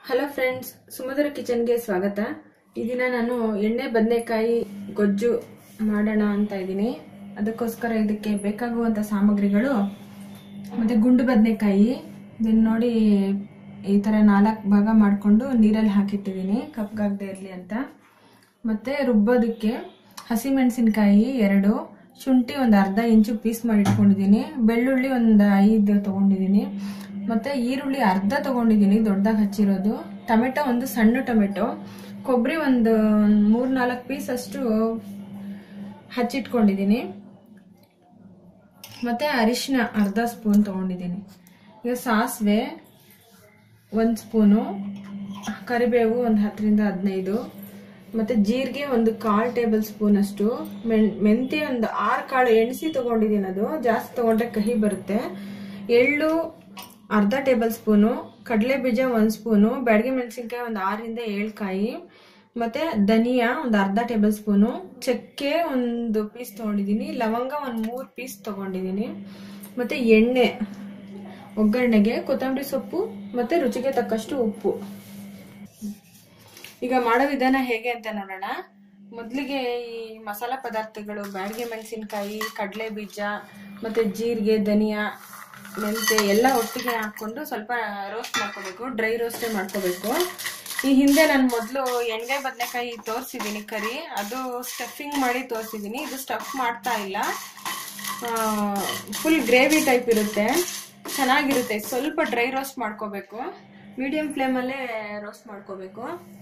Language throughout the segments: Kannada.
ಹಲೋ ಫ್ರೆಂಡ್ಸ್ ಸುಮಧುರ ಕಿಚನ್ಗೆ ಸ್ವಾಗತ ಈ ದಿನ ನಾನು ಎಣ್ಣೆ ಬದನೆಕಾಯಿ ಗೊಜ್ಜು ಮಾಡೋಣ ಅಂತ ಇದ್ದೀನಿ ಅದಕ್ಕೋಸ್ಕರ ಇದಕ್ಕೆ ಬೇಕಾಗುವಂಥ ಸಾಮಗ್ರಿಗಳು ಮತ್ತು ಗುಂಡು ಬದನೆಕಾಯಿ ಇದನ್ನ ನೋಡಿ ಈ ಥರ ನಾಲ್ಕು ಭಾಗ ಮಾಡಿಕೊಂಡು ನೀರಲ್ಲಿ ಹಾಕಿಟ್ಟಿದ್ದೀನಿ ಕಪ್ಗಾಗದೆ ಇರಲಿ ಅಂತ ಮತ್ತು ರುಬ್ಬೋದಕ್ಕೆ ಹಸಿಮೆಣಸಿನ್ಕಾಯಿ ಎರಡು ಶುಂಠಿ ಒಂದು ಅರ್ಧ ಇಂಚು ಪೀಸ್ ಮಾಡಿ ಇಟ್ಕೊಂಡಿದ್ದೀನಿ ಬೆಳ್ಳುಳ್ಳಿ ಒಂದು ಐದು ತೊಗೊಂಡಿದ್ದೀನಿ ಮತ್ತು ಈರುಳ್ಳಿ ಅರ್ಧ ತೊಗೊಂಡಿದ್ದೀನಿ ದೊಡ್ಡದಾಗಿ ಹಚ್ಚಿರೋದು ಟೊಮೆಟೊ ಒಂದು ಸಣ್ಣ ಟೊಮೆಟೊ ಕೊಬ್ಬರಿ ಒಂದು ಮೂರು ನಾಲ್ಕು ಪೀಸ್ ಅಷ್ಟು ಹಚ್ಚಿಟ್ಕೊಂಡಿದ್ದೀನಿ ಮತ್ತು ಅರಿಶಿನ ಅರ್ಧ ಸ್ಪೂನ್ ತೊಗೊಂಡಿದ್ದೀನಿ ಈಗ ಸಾಸಿವೆ ಒಂದು ಸ್ಪೂನು ಕರಿಬೇವು ಒಂದು ಹತ್ತರಿಂದ ಹದಿನೈದು ಮತ್ತು ಜೀರಿಗೆ ಒಂದು ಕಾಲು ಟೇಬಲ್ ಸ್ಪೂನ್ ಅಷ್ಟು ಮೆಣ್ ಮೆಂತ್ಯ ಒಂದು ಆರು ಕಾಳು ಎಣಸಿ ತೊಗೊಂಡಿದ್ದೀನಿ ಅದು ಜಾಸ್ತಿ ತೊಗೊಂಡ್ರೆ ಕಹಿ ಬರುತ್ತೆ ಎಳ್ಳು ಅರ್ಧ ಟೇಬಲ್ ಸ್ಪೂನು ಕಡಲೆ ಬೀಜ ಒಂದು ಸ್ಪೂನು ಬ್ಯಾಡಗೆ ಮೆಣಸಿನ್ಕಾಯಿ ಒಂದು ಆರರಿಂದ ಏಳು ಕಾಯಿ ಮತ್ತು ಧನಿಯಾ ಒಂದು ಅರ್ಧ ಟೇಬಲ್ ಸ್ಪೂನು ಚಕ್ಕೆ ಒಂದು ಪೀಸ್ ತೊಗೊಂಡಿದ್ದೀನಿ ಲವಂಗ ಒಂದು ಮೂರು ಪೀಸ್ ತೊಗೊಂಡಿದ್ದೀನಿ ಮತ್ತು ಎಣ್ಣೆ ಒಗ್ಗರಣೆಗೆ ಕೊತ್ತಂಬರಿ ಸೊಪ್ಪು ಮತ್ತು ರುಚಿಗೆ ತಕ್ಕಷ್ಟು ಉಪ್ಪು ಈಗ ಮಾಡೋ ವಿಧಾನ ಹೇಗೆ ಅಂತ ನೋಡೋಣ ಮೊದಲಿಗೆ ಈ ಮಸಾಲ ಪದಾರ್ಥಗಳು ಬ್ಯಾಡಗೆ ಮೆಣಸಿನ್ಕಾಯಿ ಕಡಲೆ ಬೀಜ ಮತ್ತು ಜೀರಿಗೆ ಧನಿಯಾ ಮೆಂತೆ ಎಲ್ಲ ಒಟ್ಟಿಗೆ ಹಾಕ್ಕೊಂಡು ಸ್ವಲ್ಪ ರೋಸ್ಟ್ ಮಾಡ್ಕೋಬೇಕು ಡ್ರೈ ರೋಸ್ಟೇ ಮಾಡ್ಕೋಬೇಕು ಈ ಹಿಂದೆ ನಾನು ಮೊದಲು ಎಣ್ಗಾಯಿ ಬದನೆಕಾಯಿ ತೋರಿಸಿದ್ದೀನಿ ಕರಿ ಅದು ಸ್ಟಫಿಂಗ್ ಮಾಡಿ ತೋರಿಸಿದ್ದೀನಿ ಇದು ಸ್ಟಫ್ ಮಾಡ್ತಾ ಇಲ್ಲ ಫುಲ್ ಗ್ರೇವಿ ಟೈಪ್ ಇರುತ್ತೆ ಚೆನ್ನಾಗಿರುತ್ತೆ ಸ್ವಲ್ಪ ಡ್ರೈ ರೋಸ್ಟ್ ಮಾಡ್ಕೋಬೇಕು ಮೀಡಿಯಂ ಫ್ಲೇಮಲ್ಲೇ ರೋಸ್ಟ್ ಮಾಡ್ಕೋಬೇಕು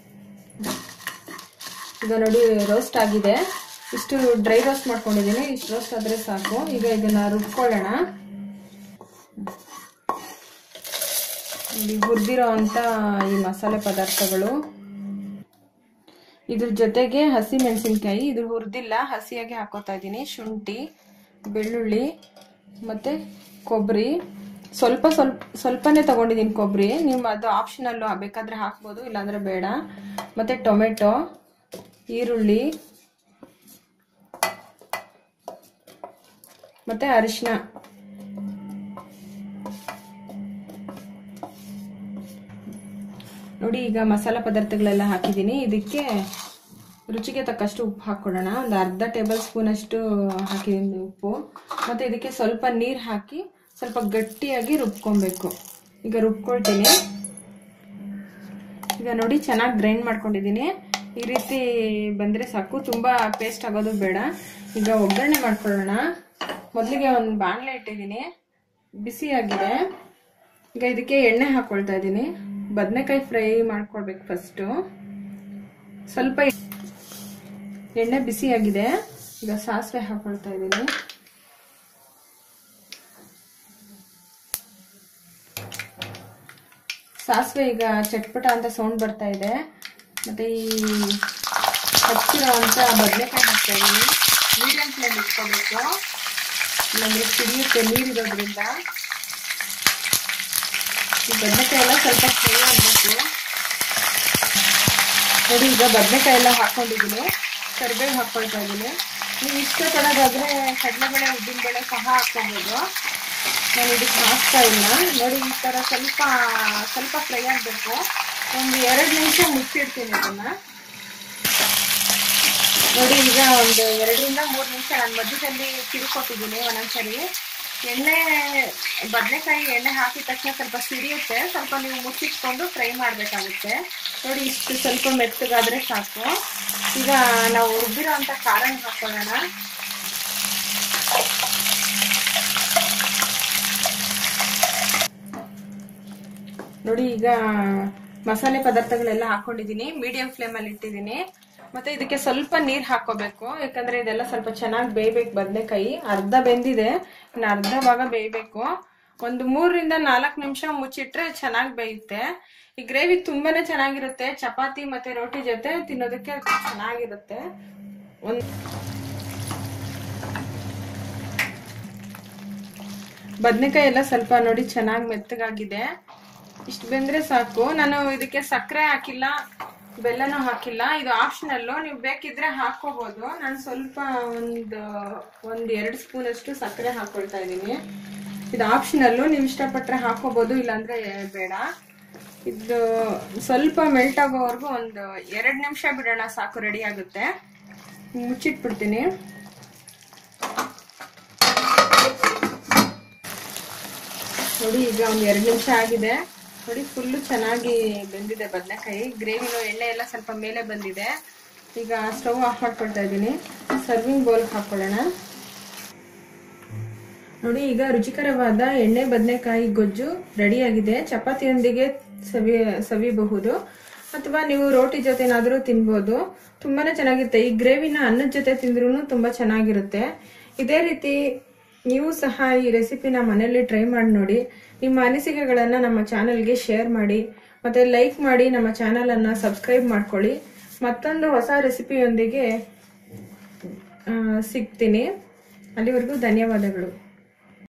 ಈಗ ನೋಡಿ ರೋಸ್ಟ್ ಆಗಿದೆ ಇಷ್ಟು ಡ್ರೈ ರೋಸ್ಟ್ ಮಾಡ್ಕೊಂಡಿದ್ದೀನಿ ಇಷ್ಟು ರೋಸ್ಟ್ ಆದರೆ ಸಾಕು ಈಗ ಇದನ್ನ ರುಬ್ಕೊಳ್ಳೋಣ ನೋಡಿ ಹುರಿದಿರೋ ಅಂತ ಈ ಮಸಾಲೆ ಪದಾರ್ಥಗಳು ಇದ್ರ ಜೊತೆಗೆ ಹಸಿ ಮೆಣಸಿನ್ಕಾಯಿ ಇದು ಹುರಿದಿಲ್ಲ ಹಸಿಯಾಗಿ ಹಾಕೋತಾ ಇದ್ದೀನಿ ಶುಂಠಿ ಬೆಳ್ಳುಳ್ಳಿ ಮತ್ತು ಕೊಬ್ಬರಿ ಸ್ವಲ್ಪ ಸ್ವಲ್ಪ ಸ್ವಲ್ಪನೇ ತಗೊಂಡಿದ್ದೀನಿ ಕೊಬ್ಬರಿ ನೀವು ಅದು ಆಪ್ಷನಲ್ಲು ಬೇಕಾದರೆ ಹಾಕ್ಬೋದು ಇಲ್ಲಾಂದರೆ ಬೇಡ ಮತ್ತು ಟೊಮೆಟೊ ಈರುಳ್ಳಿ ಮತ್ತು ಅರಿಶಿನ ನೋಡಿ ಈಗ ಮಸಾಲ ಪದಾರ್ಥಗಳೆಲ್ಲ ಹಾಕಿದ್ದೀನಿ ಇದಕ್ಕೆ ರುಚಿಗೆ ತಕ್ಕಷ್ಟು ಉಪ್ಪು ಹಾಕ್ಕೊಡೋಣ ಒಂದು ಅರ್ಧ ಟೇಬಲ್ ಸ್ಪೂನ್ ಅಷ್ಟು ಹಾಕಿದ್ದೀನಿ ಉಪ್ಪು ಮತ್ತು ಇದಕ್ಕೆ ಸ್ವಲ್ಪ ನೀರು ಹಾಕಿ ಸ್ವಲ್ಪ ಗಟ್ಟಿಯಾಗಿ ರುಬ್ಕೊಬೇಕು ಈಗ ರುಬ್ಕೊಳ್ತೀನಿ ಈಗ ನೋಡಿ ಚೆನ್ನಾಗಿ ಗ್ರೈಂಡ್ ಮಾಡ್ಕೊಂಡಿದ್ದೀನಿ ಈ ರೀತಿ ಬಂದರೆ ಸಾಕು ತುಂಬ ಪೇಸ್ಟ್ ಆಗೋದು ಬೇಡ ಈಗ ಒಗ್ಗರಣೆ ಮಾಡ್ಕೊಳ್ಳೋಣ ಮೊದಲಿಗೆ ಒಂದು ಬಾಣಲೆ ಇಟ್ಟಿದ್ದೀನಿ ಬಿಸಿಯಾಗಿದೆ ಈಗ ಇದಕ್ಕೆ ಎಣ್ಣೆ ಹಾಕ್ಕೊಳ್ತಾ ಇದ್ದೀನಿ ಬದನೆಕಾಯಿ ಫ್ರೈ ಮಾಡ್ಕೊಳ್ಬೇಕು ಫಸ್ಟು ಸ್ವಲ್ಪ ಎಣ್ಣೆ ಬಿಸಿಯಾಗಿದೆ ಈಗ ಸಾಸಿವೆ ಹಾಕೊಳ್ತಾ ಇದ್ದೀನಿ ಸಾಸಿವೆ ಈಗ ಚಟ್ಪಟ ಅಂತ ಸೌಂಡ್ ಬರ್ತಾ ಇದೆ ಮತ್ತೆ ಈ ಹಚ್ಚಿರೋ ಅಂತ ಬದನೆಕಾಯಿ ಹಾಕ್ತಾ ಇದ್ದೀನಿ ಮೀಡಿಯಂ ಫ್ಲೇಮ್ ಇಟ್ಕೋಬೇಕು ಇಲ್ಲಾಂದ್ರೆ ಸಿಡಿಯುತ್ತೆ ನೀರಿರೋದ್ರಿಂದ ಈ ಬದನೆಕಾಯಿ ಎಲ್ಲ ಸ್ವಲ್ಪ ಫ್ರೈ ಆಗಬೇಕು ನೋಡಿ ಈಗ ಬದನೆಕಾಯಿ ಎಲ್ಲ ಹಾಕೊಂಡಿದ್ದೀನಿ ಕರಿಬೇವು ಹಾಕ್ಕೊಳ್ತಾ ಇದ್ದೀನಿ ನೀವು ಇಷ್ಟಪಡೋದಾದ್ರೆ ಕಡಲೆಬೇಳೆ ಉದ್ದಿನಬೇಳೆ ಸಹ ಹಾಕ್ಕೊಬೋದು ನಾನು ಇದಕ್ಕೆ ಹಾಕ್ತಾ ಇಲ್ಲ ನೋಡಿ ಈ ಥರ ಸ್ವಲ್ಪ ಸ್ವಲ್ಪ ಫ್ರೈ ಆಗಬೇಕು ಒಂದು ಎರಡು ನಿಮಿಷ ಮುಚ್ಚಿಡ್ತೀನಿ ಇದನ್ನು ನೋಡಿ ಈಗ ಒಂದು ಎರಡರಿಂದ ಮೂರು ನಿಮಿಷ ನಾನು ಮಧ್ಯದಲ್ಲಿ ತಿರುಕೊಟ್ಟಿದ್ದೀನಿ ಒಂದೊಂದ್ಸರಿ ಎಣ್ಣೆ ಬದನೆಕಾಯಿ ಎಣ್ಣೆ ಹಾಕಿದ ತಕ್ಷಣ ಸ್ವಲ್ಪ ಸಿಡಿಯುತ್ತೆ ಸ್ವಲ್ಪ ನೀವು ಮುಚ್ಚಿಟ್ಕೊಂಡು ಫ್ರೈ ಮಾಡಬೇಕಾಗುತ್ತೆ ನೋಡಿ ಇಷ್ಟು ಸ್ವಲ್ಪ ಮೆತ್ತಗಾದರೆ ಸಾಕು ಈಗ ನಾವು ರುಬ್ಬಿರೋ ಅಂಥ ಖಾರನ ಹಾಕೊಳ್ಳೋಣ ನೋಡಿ ಈಗ ಮಸಾಲೆ ಪದಾರ್ಥಗಳೆಲ್ಲ ಹಾಕೊಂಡಿದ್ದೀನಿ ಮೀಡಿಯಂ ಫ್ಲೇಮಲ್ಲಿ ಇಟ್ಟಿದ್ದೀನಿ ಮತ್ತೆ ಇದಕ್ಕೆ ಸ್ವಲ್ಪ ನೀರು ಹಾಕೋಬೇಕು ಯಾಕಂದ್ರೆ ಇದೆಲ್ಲ ಸ್ವಲ್ಪ ಚೆನ್ನಾಗಿ ಬೇಯ್ಬೇಕು ಬದನೆಕಾಯಿ ಅರ್ಧ ಬೆಂದಿದೆ ಇನ್ನು ಅರ್ಧ ಭಾಗ ಬೇಯಬೇಕು ಒಂದು ಮೂರರಿಂದ ನಾಲ್ಕು ನಿಮಿಷ ಮುಚ್ಚಿಟ್ರೆ ಚೆನ್ನಾಗಿ ಬೇಯುತ್ತೆ ಈ ಗ್ರೇವಿ ತುಂಬಾನೇ ಚೆನ್ನಾಗಿರುತ್ತೆ ಚಪಾತಿ ಮತ್ತೆ ರೋಟಿ ಜೊತೆ ತಿನ್ನೋದಕ್ಕೆ ಚೆನ್ನಾಗಿರುತ್ತೆ ಒಂದು ಬದನೆಕಾಯಿ ಎಲ್ಲ ಸ್ವಲ್ಪ ನೋಡಿ ಚೆನ್ನಾಗಿ ಮೆತ್ತಗಾಗಿದೆ ಇಷ್ಟು ಬೆಂದ್ರೆ ಸಾಕು ನಾನು ಇದಕ್ಕೆ ಸಕ್ಕರೆ ಹಾಕಿಲ್ಲ ಬೆಲ್ಲನೂ ಹಾಕಿಲ್ಲ ಇದು ಆಪ್ಷನಲ್ಲು ನೀವು ಬೇಕಿದ್ರೆ ಹಾಕೋಬಹುದು ನಾನು ಸ್ವಲ್ಪ ಒಂದು ಒಂದು ಎರಡು ಸ್ಪೂನ್ ಅಷ್ಟು ಸಕ್ಕರೆ ಹಾಕೊಳ್ತಾ ಇದ್ದೀನಿ ಇದು ಆಪ್ಷನಲ್ಲು ನೀವು ಇಷ್ಟಪಟ್ಟರೆ ಹಾಕೋಬಹುದು ಇಲ್ಲಾಂದ್ರೆ ಬೇಡ ಇದು ಸ್ವಲ್ಪ ಮೆಲ್ಟ್ ಆಗೋವರೆಗೂ ಒಂದು ಎರಡು ನಿಮಿಷ ಬಿಡೋಣ ಸಾಕು ರೆಡಿ ಆಗುತ್ತೆ ಮುಚ್ಚಿಟ್ಬಿಡ್ತೀನಿ ನೋಡಿ ಈಗ ಒಂದು ಎರಡು ನಿಮಿಷ ಆಗಿದೆ ನೋಡಿ ಫುಲ್ಲು ಚೆನ್ನಾಗಿ ಬೆಂದಿದೆ ಬದನೆಕಾಯಿ ಗ್ರೇವಿನೂ ಎಣ್ಣೆ ಎಲ್ಲ ಸ್ವಲ್ಪ ಮೇಲೆ ಬಂದಿದೆ ಈಗ ಸ್ಟವ್ ಆಫ್ ಮಾಡ್ಕೊಳ್ತಾ ಇದ್ದೀನಿ ಸರ್ವಿಂಗ್ ಬೌಲ್ ಹಾಕೊಳ್ಳೋಣ ನೋಡಿ ಈಗ ರುಚಿಕರವಾದ ಎಣ್ಣೆ ಬದನೆಕಾಯಿ ಗೊಜ್ಜು ರೆಡಿಯಾಗಿದೆ ಚಪಾತಿಯೊಂದಿಗೆ ಸವಿ ಸವಿಬಹುದು ಅಥವಾ ನೀವು ರೋಟಿ ಜೊತೆನಾದರೂ ತಿನ್ಬೋದು ತುಂಬಾನೇ ಚೆನ್ನಾಗಿರುತ್ತೆ ಈ ಗ್ರೇವಿನ ಅನ್ನದ ಜೊತೆ ತಿಂದ್ರೂ ತುಂಬಾ ಚೆನ್ನಾಗಿರುತ್ತೆ ಇದೇ ರೀತಿ ನೀವು ಸಹ ಈ ರೆಸಿಪಿನ ಮನೆಯಲ್ಲಿ ಟ್ರೈ ಮಾಡಿ ನೋಡಿ ನಿಮ್ಮ ಅನಿಸಿಕೆಗಳನ್ನು ನಮ್ಮ ಚಾನೆಲ್ಗೆ ಶೇರ್ ಮಾಡಿ ಮತ್ತೆ ಲೈಕ್ ಮಾಡಿ ನಮ್ಮ ಚಾನೆಲ್ ಅನ್ನ ಸಬ್ಸ್ಕ್ರೈಬ್ ಮಾಡ್ಕೊಳ್ಳಿ ಮತ್ತೊಂದು ಹೊಸ ರೆಸಿಪಿಯೊಂದಿಗೆ ಆ, ಸಿಗ್ತೀನಿ ಅಲ್ಲಿವರೆಗೂ ಧನ್ಯವಾದಗಳು